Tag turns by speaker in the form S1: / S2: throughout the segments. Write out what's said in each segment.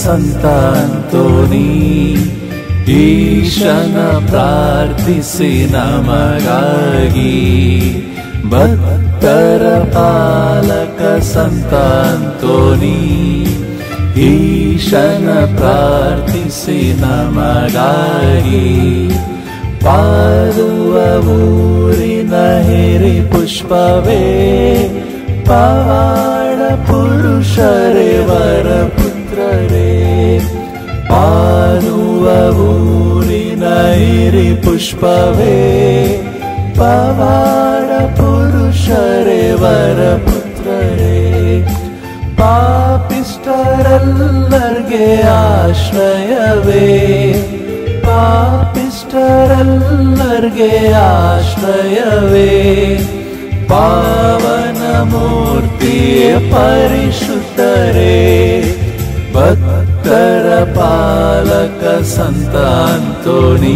S1: ಸಂತ ಅಂತೋನಿ ಈಶನ ಪ್ರಾರ್ಥಿಸಿ ನಮಗಾಗಿ ಭಕ್ತರ ಪಾಲಕ ಸಂತ ಅಂತೋನಿ ಈಶನ ಪ್ರಾರ್ಥಿಸಿ ನಮಗಾಗಿ ಪಾರುವ ಊರಿನ ಹಿರಿ ಪುಷ್ಪವೇ ಪವಾಡ ಪುರುಷರೇ ವರ ಪುತ್ರರೇ ಪಾರುವ ಊರಿನ ಹಿರಿ ಪುಷ್ಪವೇ ಪವಾಡ ಪುರುಷರೇ ವರ ಪುತ್ರರೇ ಪಾಪಿಷ್ಟರೆಲ್ಲರ್ಗೆ ಆಶ್ರಯವೇ ಪಾಪಿಷ್ಟರೆಲ್ಲರ್ಗೆ ಆಶ್ರಯವೇ ಪಾವನ ಮೂರ್ತಿಯೇ ಪರಿಶುದ್ಧರೇ ಭಕ್ತರ ಪಾಲಕ ಸಂತ ಅಂತೋನಿ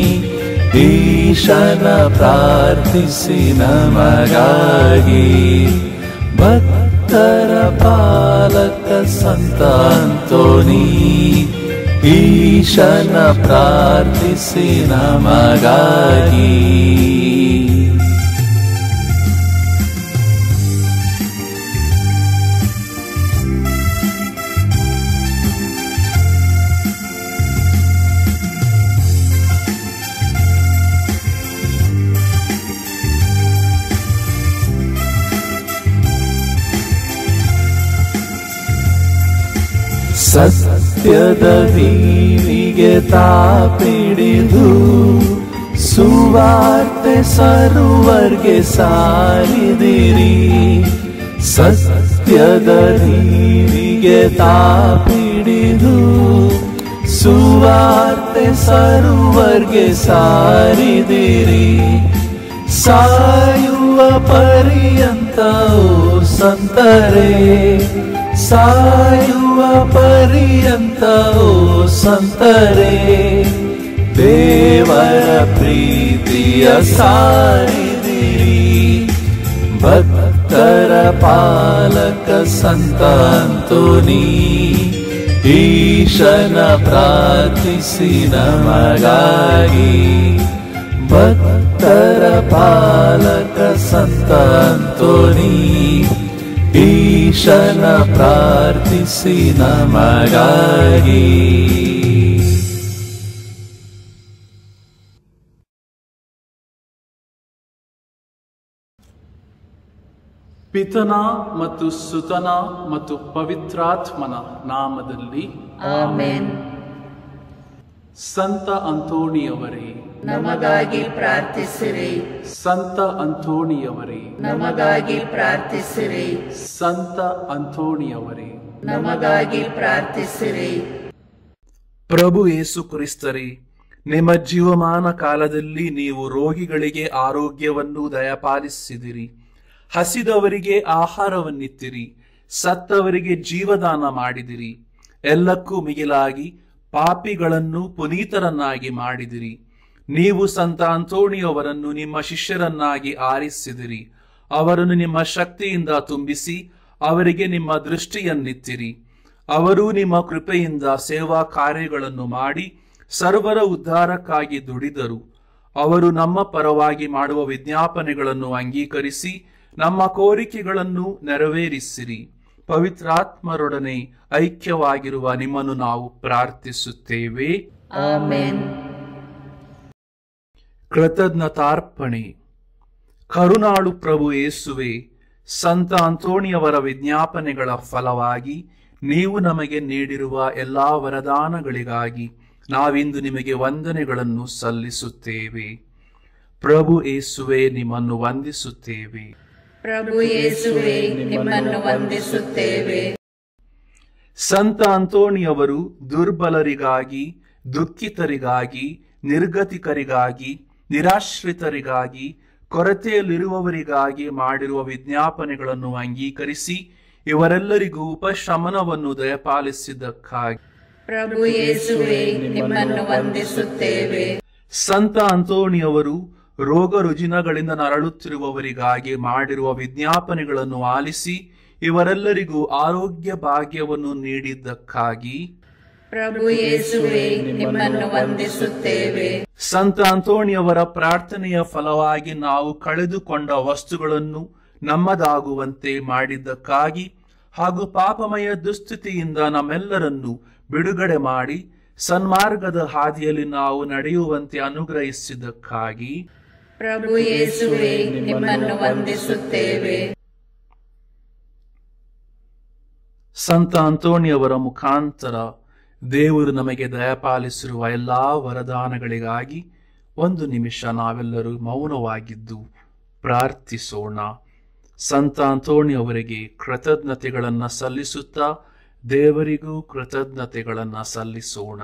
S1: ಈಶನ ಪ್ರಾರ್ಥಿಸಿ ನಮಗಾಗಿ ಭಕ್ತರ ಪಾಲಕ ಸಂತ ಅಂತೋನಿ ಈಶನ ಪ್ರಾರ್ಥಿಸಿ ನಮಗಾಗಿ ಸತ್ಯದ ದೀವಿಗೆ ತಾಪಿಡಿದು ಸುವಾರ್ತೆ ಸರ್ವರ್ಗೆ ಸಾರಿದಿರಿ ಸತ್ಯದ ದೀವಿಗೆ ತಾಪಿಡಿದು ಸುವಾರ್ತೆ ಸರ್ವರ್ಗೆ ಸಾರಿದಿರಿ ಸಾಯುವ ಪರ್ಯಂತ ಓ ಸಂತರೇ ಸಾಯುವ ಪರ್ಯಂತ ಓ ಸಂತರೇ ದೇವರ ಪ್ರೀತಿಯ ಸಾರಿದಿರಿ ಭಕ್ತರ ಪಾಲಕ ಸಂತ ಅಂತೋನಿ ಈಶನ ಪ್ರಾರ್ಥಿಸಿ ನಮಗಾಗಿ ಭಕ್ತರ ಪಾಲಕ ಸಂತ ಅಂತೋನಿ ಈಶನ ಪ್ರಾರ್ಥಿಸಿ ನಮಗಾಗಿ
S2: ಪಿತನ ಮತ್ತು ಸುತನ ಮತ್ತು ಪವಿತ್ರಾತ್ಮನ ನಾಮದಲ್ಲಿ
S3: ಆಮೆನ್
S2: ಸಂತ ಅಂತೋಣಿಯವರೇ
S3: ನಮಗಾಗಿ ಪ್ರಾರ್ಥಿಸಿರಿ
S2: ಸಂತ ಅಂತೋಣಿಯವರೇ
S3: ನಮಗಾಗಿ ಪ್ರಾರ್ಥಿಸಿರಿ
S2: ಸಂತ ಅಂತೋಣಿಯವರೇ
S3: ನಮಗಾಗಿ ಪ್ರಾರ್ಥಿಸಿರಿ
S1: ಪ್ರಭು ಯೇಸು ಕ್ರಿಸ್ತರೇ ನಿಮ್ಮ ಜೀವಮಾನ ಕಾಲದಲ್ಲಿ ನೀವು ರೋಗಿಗಳಿಗೆ ಆರೋಗ್ಯವನ್ನು ದಯಪಾಲಿಸಿದಿರಿ ಹಸಿದವರಿಗೆ ಆಹಾರವನ್ನಿತ್ತಿರಿ ಸತ್ತವರಿಗೆ ಜೀವದಾನ ಮಾಡಿದಿರಿ ಎಲ್ಲಕ್ಕೂ ಮಿಗಿಲಾಗಿ ಪಾಪಿಗಳನ್ನು ಪುನೀತರನ್ನಾಗಿ ಮಾಡಿದಿರಿ ನೀವು ಸಂತ ಅಂತೋಣಿಯವರನ್ನು ನಿಮ್ಮ ಶಿಷ್ಯರನ್ನಾಗಿ ಆರಿಸಿದಿರಿ ಅವರನ್ನು ನಿಮ್ಮ ಶಕ್ತಿಯಿಂದ ತುಂಬಿಸಿ ಅವರಿಗೆ ನಿಮ್ಮ ದೃಷ್ಟಿಯನ್ನಿತ್ತಿರಿ ಅವರು ನಿಮ್ಮ ಕೃಪೆಯಿಂದ ಸೇವಾ ಕಾರ್ಯಗಳನ್ನು ಮಾಡಿ ಸರ್ವರ ಉದ್ಧಾರಕ್ಕಾಗಿ ದುಡಿದರು ಅವರು ನಮ್ಮ ಪರವಾಗಿ ಮಾಡುವ ವಿಜ್ಞಾಪನೆಗಳನ್ನು ಅಂಗೀಕರಿಸಿ ನಮ್ಮ ಕೋರಿಕೆಗಳನ್ನು ನೆರವೇರಿಸಿರಿ ಪವಿತ್ರಾತ್ಮರೊಡನೆ ಐಕ್ಯವಾಗಿರುವ ನಿಮ್ಮನ್ನು ನಾವು ಪ್ರಾರ್ಥಿಸುತ್ತೇವೆ
S3: ಆಮೆನ್
S1: ಕೃತಜ್ಞತಾರ್ಪಣೆ ಕರುಣಾಳು ಪ್ರಭು ಯೇಸುವೆ ಸಂತ ಅಂತೋಣಿಯವರ ವಿಜ್ಞಾಪನೆಗಳ ಫಲವಾಗಿ ನೀವು ನಮಗೆ ನೀಡಿರುವ ಎಲ್ಲಾ ವರದಾನಗಳಿಗಾಗಿ ನಾವಿಂದು ನಿಮಗೆ ವಂದನೆಗಳನ್ನು ಸಲ್ಲಿಸುತ್ತೇವೆ ಪ್ರಭು ಯೇಸುವೆ ನಿಮ್ಮನ್ನು ವಂದಿಸುತ್ತೇವೆ
S3: ಪ್ರಭು ಯೇಸುವೆ ನಿಮ್ಮನ್ನು ವಂದಿಸುತ್ತೇವೆ
S1: ಸಂತ ಅಂತೋಣಿಯವರು ದುರ್ಬಲರಿಗಾಗಿ ದುಃಖಿತರಿಗಾಗಿ ನಿರ್ಗತಿಕರಿಗಾಗಿ ನಿರಾಶ್ರಿತರಿಗಾಗಿ ಕೊರತೆಯಲ್ಲಿರುವವರಿಗಾಗಿ ಮಾಡಿರುವ ವಿಜ್ಞಾಪನೆಗಳನ್ನು ಅಂಗೀಕರಿಸಿ ಇವರೆಲ್ಲರಿಗೂ ಉಪಶಮನವನ್ನು ದಯಪಾಲಿಸಿದ್ದಕ್ಕಾಗಿ
S3: ಪ್ರಭು ಯೇಸುವೆ ನಿಮ್ಮನ್ನು ವಂದಿಸುತ್ತೇವೆ
S1: ಸಂತ ಅಂತೋಣಿಯವರು ರೋಗ ರುಜಿನಗಳಿಂದ ನರಳುತ್ತಿರುವವರಿಗಾಗಿ ಮಾಡಿರುವ ವಿಜ್ಞಾಪನೆಗಳನ್ನು ಆಲಿಸಿ ಇವರೆಲ್ಲರಿಗೂ ಆರೋಗ್ಯ ಭಾಗ್ಯವನ್ನು ನೀಡಿದ್ದಕ್ಕಾಗಿ
S3: ಪ್ರಭು ಯೇಸುವೆ ನಿಮ್ಮನ್ನು ವಂದಿಸುತ್ತೇವೆ
S1: ಸಂತ ಅಂತೋಣಿಯವರ ಪ್ರಾರ್ಥನೆಯ ಫಲವಾಗಿ ನಾವು ಕಳೆದುಕೊಂಡ ವಸ್ತುಗಳನ್ನು ನಮ್ಮದಾಗುವಂತೆ ಮಾಡಿದ್ದಕ್ಕಾಗಿ ಹಾಗೂ ಪಾಪಮಯ ದುಸ್ಥಿತಿಯಿಂದ ನಮ್ಮೆಲ್ಲರನ್ನು ಬಿಡುಗಡೆ ಮಾಡಿ ಸನ್ಮಾರ್ಗದ ಹಾದಿಯಲ್ಲಿ ನಾವು ನಡೆಯುವಂತೆ ಅನುಗ್ರಹಿಸಿದ್ದಕ್ಕಾಗಿ
S3: ಪ್ರಭು ಯೇಸುವೆ ನಿಮ್ಮನ್ನು ವಂದಿಸುತ್ತೇವೆ
S1: ಸಂತ ಅಂತೋಣಿಯವರ ಮುಖಾಂತರ ದೇವರು ನಮಗೆ ದಯಪಾಲಿಸಿರುವ ಎಲ್ಲಾ ವರದಾನಗಳಿಗಾಗಿ ಒಂದು ನಿಮಿಷ ನಾವೆಲ್ಲರೂ ಮೌನವಾಗಿದ್ದು ಪ್ರಾರ್ಥಿಸೋಣ ಸಂತ ಅಂತೋಣಿಯವರಿಗೆ ಕೃತಜ್ಞತೆಗಳನ್ನ ಸಲ್ಲಿಸುತ್ತಾ ದೇವರಿಗೂ ಕೃತಜ್ಞತೆಗಳನ್ನ ಸಲ್ಲಿಸೋಣ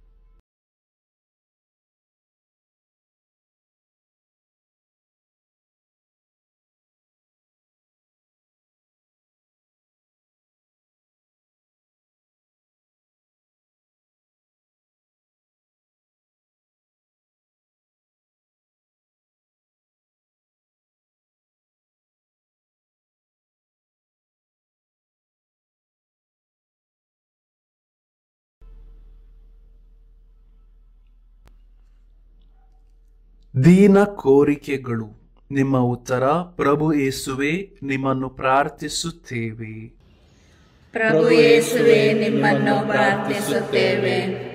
S1: ದೀನ ಕೋರಿಕೆಗಳು ನಿಮ್ಮ ಉತ್ತರ ಪ್ರಭು ಯೇಸುವೆ ನಿಮ್ಮನ್ನು ಪ್ರಾರ್ಥಿಸುತ್ತೇವೆ
S3: ಪ್ರಭು ಯೇಸುವೆ ನಿಮ್ಮನ್ನು ಪ್ರಾರ್ಥಿಸುತ್ತೇವೆ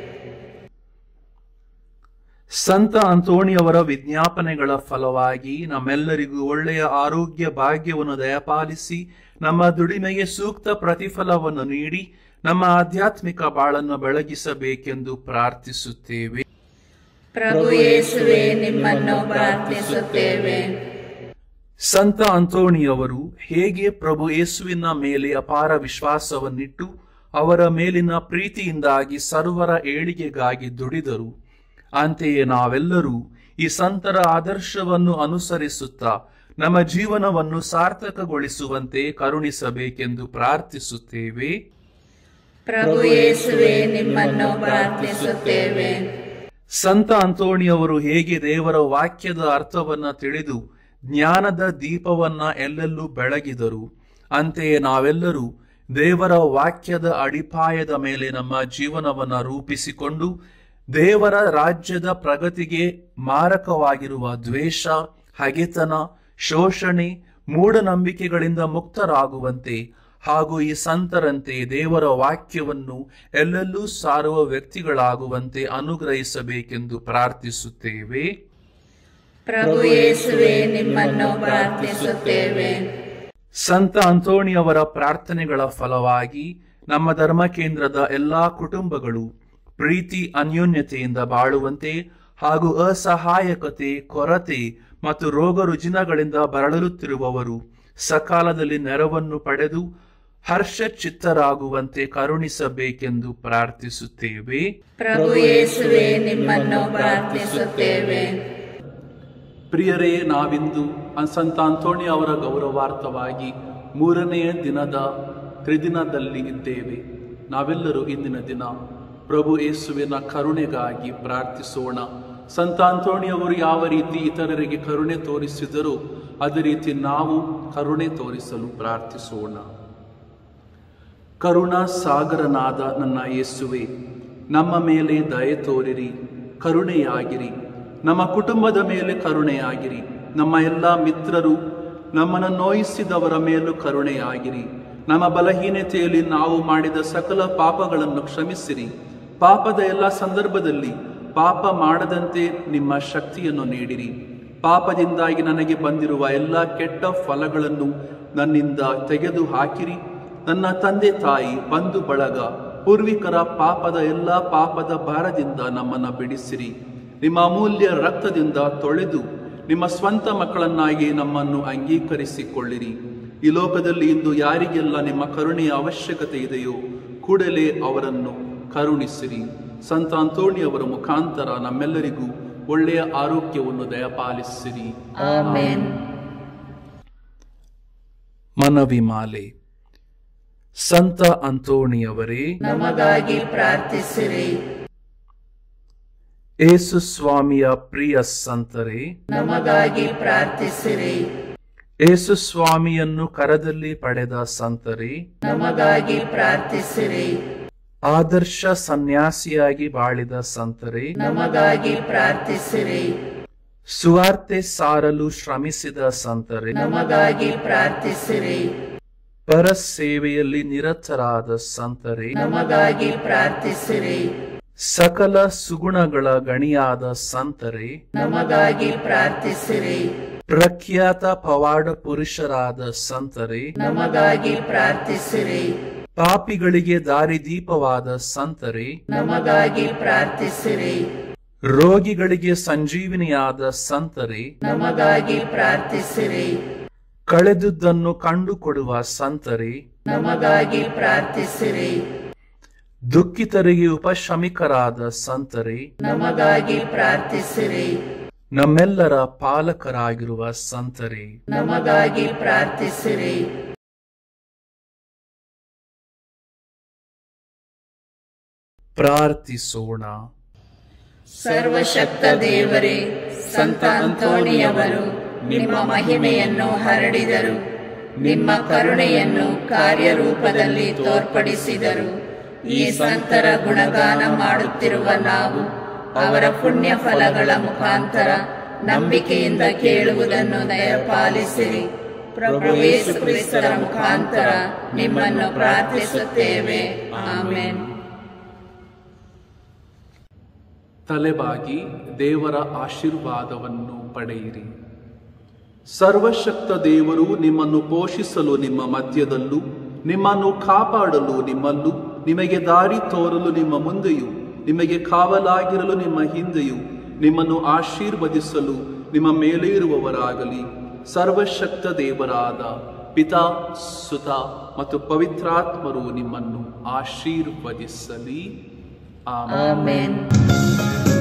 S1: ಸಂತ ಅಂತೋಣಿಯವರ ವಿಜ್ಞಾಪನೆಗಳ ಫಲವಾಗಿ ನಮ್ಮೆಲ್ಲರಿಗೂ ಒಳ್ಳೆಯ ಆರೋಗ್ಯ ಭಾಗ್ಯವನ್ನು ದಯಪಾಲಿಸಿ ನಮ್ಮ ದುಡಿಮೆಗೆ ಸೂಕ್ತ ಪ್ರತಿಫಲವನ್ನು ನೀಡಿ ನಮ್ಮ ಆಧ್ಯಾತ್ಮಿಕ ಬಾಳನ್ನು ಬೆಳಗಿಸಬೇಕೆಂದು ಪ್ರಾರ್ಥಿಸುತ್ತೇವೆ
S3: ಪ್ರಭು ಯೇಸುವೆ ನಿಮ್ಮನ್ನು ಪ್ರಾರ್ಥಿಸುತ್ತೇವೆ
S1: ಸಂತ ಅಂತೋಣಿಯವರು ಹೇಗೆ ಪ್ರಭು ಯೇಸುವಿನ ಮೇಲೆ ಅಪಾರ ವಿಶ್ವಾಸವನ್ನಿಟ್ಟು ಅವರ ಮೇಲಿನ ಪ್ರೀತಿಯಿಂದಾಗಿ ಸರ್ವರ ಏಳಿಗೆಗಾಗಿ ದುಡಿದರು ಅಂತೆಯೇ ನಾವೆಲ್ಲರೂ ಈ ಸಂತರ ಆದರ್ಶವನ್ನು ಅನುಸರಿಸುತ್ತಾ ನಮ್ಮ ಜೀವನವನ್ನು ಸಾರ್ಥಕಗೊಳಿಸುವಂತೆ ಕರುಣಿಸಬೇಕೆಂದು ಪ್ರಾರ್ಥಿಸುತ್ತೇವೆ
S3: ಪ್ರಭು ಯೇಸುವೆ ನಿಮ್ಮನ್ನು ಪ್ರಾರ್ಥಿಸುತ್ತೇವೆ
S1: ಸಂತ ಅಂತೋಣಿಯವರು ಹೇಗೆ ದೇವರ ವಾಕ್ಯದ ಅರ್ಥವನ್ನ ತಿಳಿದು ಜ್ಞಾನದ ದೀಪವನ್ನ ಎಲ್ಲೆಲ್ಲೂ ಬೆಳಗಿದರು ಅಂತೆಯೇ ನಾವೆಲ್ಲರೂ ದೇವರ ವಾಕ್ಯದ ಅಡಿಪಾಯದ ಮೇಲೆ ನಮ್ಮ ಜೀವನವನ್ನ ರೂಪಿಸಿಕೊಂಡು ದೇವರ ರಾಜ್ಯದ ಪ್ರಗತಿಗೆ ಮಾರಕವಾಗಿರುವ ದ್ವೇಷ ಹಗೆತನ ಶೋಷಣೆ ಮೂಢನಂಬಿಕೆಗಳಿಂದ ಮುಕ್ತರಾಗುವಂತೆ ಹಾಗೂ ಈ ಸಂತರಂತೆ ದೇವರ ವಾಕ್ಯವನ್ನು ಎಲ್ಲೆಲ್ಲೂ ಸಾರುವ ವ್ಯಕ್ತಿಗಳಾಗುವಂತೆ ಅನುಗ್ರಹಿಸಬೇಕೆಂದು ಪ್ರಾರ್ಥಿಸುತ್ತೇವೆ
S3: ಪ್ರಭು ಯೇಸುವೆ ನಿಮ್ಮನ್ನು ಪ್ರಾರ್ಥಿಸುತ್ತೇವೆ
S1: ಸಂತ ಅಂತೋಣಿಯವರ ಪ್ರಾರ್ಥನೆಗಳ ಫಲವಾಗಿ ನಮ್ಮ ಧರ್ಮ ಕೇಂದ್ರದ ಎಲ್ಲಾ ಕುಟುಂಬಗಳು ಪ್ರೀತಿ ಅನ್ಯೋನ್ಯತೆಯಿಂದ ಬಾಳುವಂತೆ ಹಾಗೂ ಅಸಹಾಯಕತೆ ಕೊರತೆ ಮತ್ತು ರೋಗ ರುಜಿನಗಳಿಂದ ಬರಳುತ್ತಿರುವವರು ಸಕಾಲದಲ್ಲಿ ನೆರವನ್ನು ಪಡೆದು ಹರ್ಷಚಿತ್ತರಾಗುವಂತೆ ಕರುಣಿಸಬೇಕೆಂದು ಪ್ರಾರ್ಥಿಸುತ್ತೇವೆ
S3: ಪ್ರಭು ಯೇಸುವೆ ನಿಮ್ಮನ್ನು ಪ್ರಾರ್ಥಿಸುತ್ತೇವೆ
S2: ಪ್ರಿಯರೇ ನಾವಿಂದು ಸಂತ ಅಂತೋಣಿ ಅವರ ಗೌರವಾರ್ಥವಾಗಿ ಮೂರನೆಯ ದಿನದ ತ್ರಿದಿನದಲ್ಲಿ ಇದ್ದೇವೆ ನಾವೆಲ್ಲರೂ ಇಂದಿನ ದಿನ ಪ್ರಭು ಯೇಸುವಿನ ಕರುಣೆಗಾಗಿ ಪ್ರಾರ್ಥಿಸೋಣ ಸಂತ ಅಂತೋಣಿಯವರು ಯಾವ ರೀತಿ ಇತರರಿಗೆ ಕರುಣೆ ತೋರಿಸಿದರೂ ಅದೇ ರೀತಿ ನಾವು ಕರುಣೆ ತೋರಿಸಲು ಪ್ರಾರ್ಥಿಸೋಣ ಕರುಣಾ ಸಾಗರನಾದ ನನ್ನ ಯೇಸುವೆ ನಮ್ಮ ಮೇಲೆ ದಯೆ ತೋರಿರಿ ಕರುಣೆಯಾಗಿರಿ ನಮ್ಮ ಕುಟುಂಬದ ಮೇಲೆ ಕರುಣೆಯಾಗಿರಿ ನಮ್ಮ ಎಲ್ಲ ಮಿತ್ರರು ನಮ್ಮನ್ನು ನೋಯಿಸಿದವರ ಮೇಲೂ ಕರುಣೆಯಾಗಿರಿ ನಮ್ಮ ಬಲಹೀನತೆಯಲ್ಲಿ ನಾವು ಮಾಡಿದ ಸಕಲ ಪಾಪಗಳನ್ನು ಕ್ಷಮಿಸಿರಿ ಪಾಪದ ಎಲ್ಲ ಸಂದರ್ಭದಲ್ಲಿ ಪಾಪ ಮಾಡದಂತೆ ನಿಮ್ಮ ಶಕ್ತಿಯನ್ನು ನೀಡಿರಿ ಪಾಪದಿಂದಾಗಿ ನನಗೆ ಬಂದಿರುವ ಎಲ್ಲ ಕೆಟ್ಟ ಫಲಗಳನ್ನು ನನ್ನಿಂದ ತೆಗೆದು ಹಾಕಿರಿ ನನ್ನ ತಂದೆ ತಾಯಿ ಬಂಧು ಬಳಗ ಪೂರ್ವಿಕರ ಪಾಪದ ಎಲ್ಲ ಪಾಪದ ಭಾರದಿಂದ ನಮ್ಮನ್ನು ಬಿಡಿಸಿರಿ ನಿಮ್ಮ ಅಮೂಲ್ಯ ರಕ್ತದಿಂದ ತೊಳೆದು ನಿಮ್ಮ ಸ್ವಂತ ಮಕ್ಕಳನ್ನಾಗಿ ನಮ್ಮನ್ನು ಅಂಗೀಕರಿಸಿಕೊಳ್ಳಿರಿ ಈ ಲೋಕದಲ್ಲಿ ಇಂದು ಯಾರಿಗೆಲ್ಲ ನಿಮ್ಮ ಕರುಣೆಯ ಅವಶ್ಯಕತೆ ಇದೆಯೋ ಕೂಡಲೇ ಅವರನ್ನು ಕರುಣಿಸಿರಿ ಸಂತ ಅಂತೋಣಿಯವರ ಮುಖಾಂತರ ನಮ್ಮೆಲ್ಲರಿಗೂ ಒಳ್ಳೆಯ ಆರೋಗ್ಯವನ್ನು ದಯಪಾಲಿಸಿರಿ
S3: ಆಮೆನ್
S1: ಮನವಿ ಮಾಲೆ ಸಂತ ಅಂತೋಣಿಯವರೇ
S3: ನಮಗಾಗಿ ಪ್ರಾರ್ಥಿಸಿರಿ
S1: ಏಸು ಸ್ವಾಮಿಯ ಪ್ರಿಯ ಸಂತರೇ
S3: ನಮಗಾಗಿ ಪ್ರಾರ್ಥಿಸಿರಿ
S1: ಏಸು ಸ್ವಾಮಿಯನ್ನು ಕರದಲ್ಲಿ ಪಡೆದ ಸಂತರೇ
S3: ನಮಗಾಗಿ ಪ್ರಾರ್ಥಿಸಿರಿ
S1: ಆದರ್ಶ ಸನ್ಯಾಸಿಯಾಗಿ ಬಾಳಿದ ಸಂತರೇ
S3: ನಮಗಾಗಿ ಪ್ರಾರ್ಥಿಸಿರಿ
S1: ಸುವಾರ್ತೆ ಸಾರಲು ಶ್ರಮಿಸಿದ ಸಂತರೇ
S3: ನಮಗಾಗಿ ಪ್ರಾರ್ಥಿಸಿರಿ
S1: ಪರ ಸೇವೆಯಲ್ಲಿ ನಿರತರಾದ ಸಂತರೇ
S3: ನಮಗಾಗಿ ಪ್ರಾರ್ಥಿಸಿರಿ
S1: ಸಕಲ ಸುಗುಣಗಳ ಗಣಿಯಾದ ಸಂತರೇ
S3: ನಮಗಾಗಿ ಪ್ರಾರ್ಥಿಸಿರಿ
S1: ಪ್ರಖ್ಯಾತ ಪವಾಡ ಪುರುಷರಾದ ಸಂತರೇ
S3: ನಮಗಾಗಿ ಪ್ರಾರ್ಥಿಸಿರಿ
S1: ಪಾಪಿಗಳಿಗೆ ದಾರಿದೀಪವಾದ ಸಂತರೇ
S3: ನಮಗಾಗಿ ಪ್ರಾರ್ಥಿಸಿರಿ
S1: ರೋಗಿಗಳಿಗೆ ಸಂಜೀವಿನಿಯಾದ ಸಂತರೇ
S3: ನಮಗಾಗಿ ಪ್ರಾರ್ಥಿಸಿರಿ
S1: ಕಳೆದುದನ್ನು ಕಂಡುಕೊಡುವ ಸಂತರೇ
S3: ನಮಗಾಗಿ ಪ್ರಾರ್ಥಿಸಿರಿ
S1: ದುಃಖಿತರಿಗೆ ಉಪಶಮಿಕರಾದ ಸಂತರೇ
S3: ನಮಗಾಗಿ ಪ್ರಾರ್ಥಿಸಿರಿ
S1: ನಮ್ಮೆಲ್ಲರ ಪಾಲಕರಾಗಿರುವ ಸಂತರೇ
S3: ನಮಗಾಗಿ ಪ್ರಾರ್ಥಿಸಿರಿ
S1: ಪ್ರಾರ್ಥಿಸೋಣ
S3: ಸರ್ವಶಕ್ತ ದೇವರೇ ಸಂತ ಅಂತೋಣಿಯವರು ನಿಮ್ಮ ಮಹಿಮೆಯನ್ನು ಹರಡಿದರು ನಿಮ್ಮ ಕರುಣೆಯನ್ನು ಕಾರ್ಯರೂಪದಲ್ಲಿ ತೋರ್ಪಡಿಸಿದರು ಈ ಸಂತರ ಗುಣಗಾನ ಮಾಡುತ್ತಿರುವ ನಾವು ಅವರ ಪುಣ್ಯ ಫಲಗಳ ಮುಖಾಂತರ ನಂಬಿಕೆಯಿಂದ ಕೇಳುವುದನ್ನು ದಯಪಾಲಿಸಿರಿ ಪ್ರಭು ಯೇಸು ಕ್ರಿಸ್ತರ ಮುಖಾಂತರ ನಿಮ್ಮನ್ನು ಪ್ರಾರ್ಥಿಸುತ್ತೇವೆ ಆಮೇನ್
S2: ತಲೆಬಾಗಿ ದೇವರ ಆಶೀರ್ವಾದವನ್ನು ಪಡೆಯಿರಿ ಸರ್ವಶಕ್ತ ದೇವರು ನಿಮ್ಮನ್ನು ಪೋಷಿಸಲು ನಿಮ್ಮ ಮಧ್ಯದಲ್ಲೂ ನಿಮ್ಮನ್ನು ಕಾಪಾಡಲು ನಿಮ್ಮಲ್ಲೂ ನಿಮಗೆ ದಾರಿ ತೋರಲು ನಿಮ್ಮ ಮುಂದೆಯೂ ನಿಮಗೆ ಕಾವಲಾಗಿರಲು ನಿಮ್ಮ ಹಿಂದೆಯೂ ನಿಮ್ಮನ್ನು ಆಶೀರ್ವದಿಸಲು ನಿಮ್ಮ ಮೇಲೆ ಇರುವವರಾಗಲಿ ಸರ್ವಶಕ್ತ ದೇವರಾದ ಪಿತಾ ಸುತ ಮತ್ತು ಪವಿತ್ರಾತ್ಮರು ನಿಮ್ಮನ್ನು ಆಶೀರ್ವದಿಸಲಿ ಆಮೇನ್
S3: ಆಮೇನ್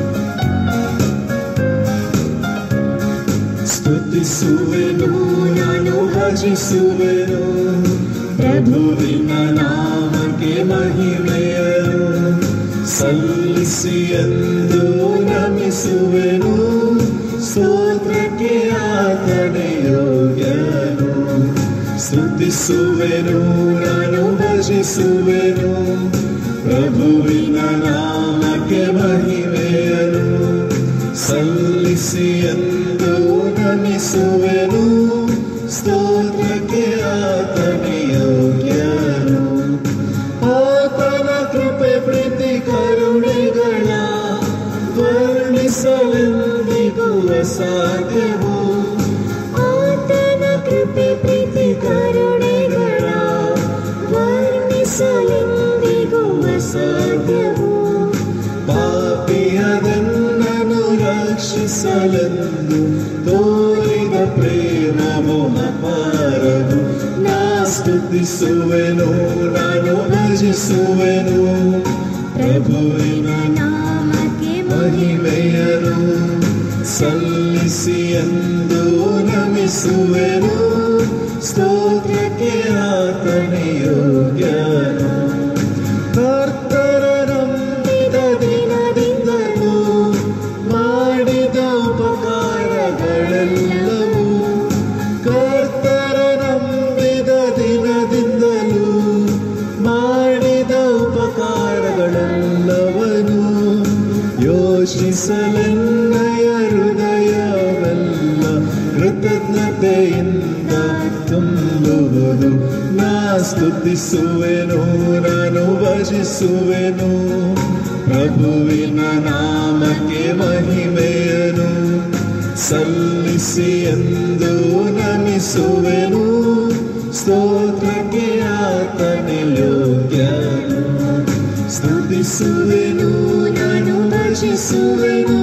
S4: ಸ್ತುತಿಸುವೆನು ನಾನು ಭಜಿಸುವೆನು ಪ್ರಭುವಿನ ನಾಮಕ್ಕೆ ಮಹಿಮೆಯನು ಸಲ್ಲಿಸಿ ಎಂದು ನಮಿಸುವೆನು ಸ್ತೋತ್ರಕ್ಕೆ ಆತನೇ ಯೋಗ್ಯನು ಸ್ತುತಿಸುವೆನು ನಾನು ಭಜಿಸುವೆನು ಪ್ರಭುವಿನ ನಾಮಕ್ಕೆ ಮಹಿಮೆಯನು ಸಲ್ಲಿಸಿ ಎಂದು ನಮಿಸುವೆನು ಸ್ತೋತ್ರಕ್ಕೆ ಆತನೇ ಯೋಗ್ಯನು ಆತನ ಕೃಪೆ ಪ್ರೀತಿ ಕರುಣೆಗಳ ವರ್ಣಿಸಲೆಂದಿಗೂ ಅಸಾಧ್ಯವು
S5: ಆತನ ಕೃಪೆ ಪ್ರೀತಿ ಕರುಣೆಗಳ ವರ್ಣಿಸಲೆಂದಿಗೂ ಅಸಾಧ್ಯವು
S4: ಪಾಪಿಯದನ್ನನು ರಕ್ಷಿಸಲೆಂದು ತೋರಿದ ಪ್ರೇಮವು ಅಪಾರವು ನಾ ಸ್ತುತಿಸುವೆನು ನಾನು ಭಜಿಸುವೆನು ಪ್ರಭುವಿನ
S5: ನಾಮಕ್ಕೆ
S4: ಮಹಿಮೆಯನು ಸಲ್ಲಿಸಿ ಎಂದು ನಮಿಸುವೆನು ಸ್ತೋತ್ರಕ್ಕೆ ಆತನೇ ಯೋಗ್ಯನು ಕರ್ತರ ನಂಬಿದ ದಿನದಿಂದಲೂ ಮಾಡಿದ ಉಪಕಾರಗಳೆಲ್ಲವೂ ಕರ್ತರ ನಂಬಿದ ದಿನದಿಂದಲೂ ಮಾಡಿದ ಉಪಕಾರಗಳೆಲ್ಲವನು ಯೋಚಿಸಲೆನ್ನಯ ಹೃದಯವೆಲ್ಲ ಕೃತಜ್ಞತೆಯಿಂದ ತುಂಬುವುದು ನಾ ಸ್ತುತಿಸುವೆನು ನಾನು ಭಜಿಸುವೆನು ಪ್ರಭುವಿನ ನಾಮಕ್ಕೆ ಮಹಿಮೆಯನು ಸಲ್ಲಿಸಿ ಎಂದು ನಮಿಸುವೆನು ಸ್ತೋತ್ರಕ್ಕೆ ಆತನೇ ಯೋಗ್ಯನು ಸ್ತುತಿಸುವೆನು ನಾನು ಭಜಿಸುವೆನು